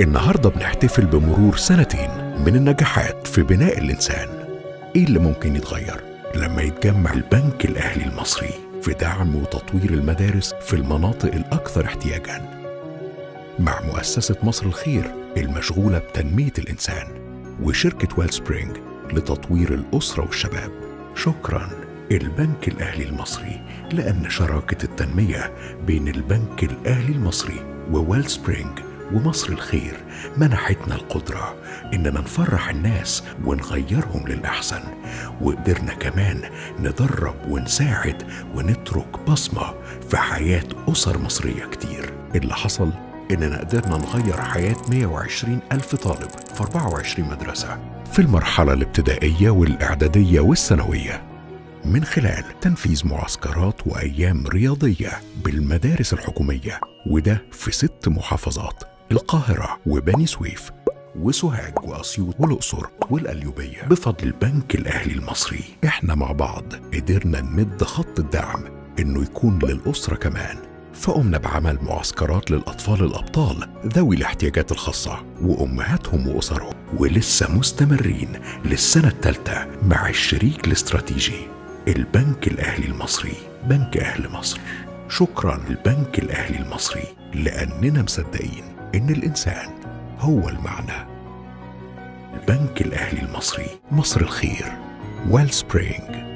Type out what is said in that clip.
النهارده بنحتفل بمرور سنتين من النجاحات في بناء الإنسان إيه اللي ممكن يتغير لما يتجمع البنك الأهلي المصري في دعم وتطوير المدارس في المناطق الأكثر احتياجاً مع مؤسسة مصر الخير المشغولة بتنمية الإنسان وشركة ويل سبرينج لتطوير الأسرة والشباب شكرا البنك الأهلي المصري لأن شراكة التنمية بين البنك الأهلي المصري وويل سبرينج ومصر الخير منحتنا القدرة إننا نفرح الناس ونغيرهم للأحسن وقدرنا كمان ندرب ونساعد ونترك بصمة في حياة أسر مصرية كتير اللي حصل إننا قدرنا نغير حياة 120 ألف طالب في 24 مدرسة في المرحلة الابتدائية والإعدادية والثانوية من خلال تنفيذ معسكرات وأيام رياضية بالمدارس الحكومية وده في ست محافظات القاهرة وبني سويف وسوهاج وأسيوط والأقصر والقليوبية بفضل البنك الأهلي المصري احنا مع بعض قدرنا نمد خط الدعم إنه يكون للأسرة كمان فقمنا بعمل معسكرات للأطفال الأبطال ذوي الاحتياجات الخاصة وأمهاتهم وأسرهم ولسه مستمرين للسنة الثالثة مع الشريك الاستراتيجي البنك الأهلي المصري بنك أهل مصر شكرا للبنك الأهلي المصري لأننا مصدقين إن الإنسان هو المعنى البنك الأهلي المصري مصر الخير ويل سبرينج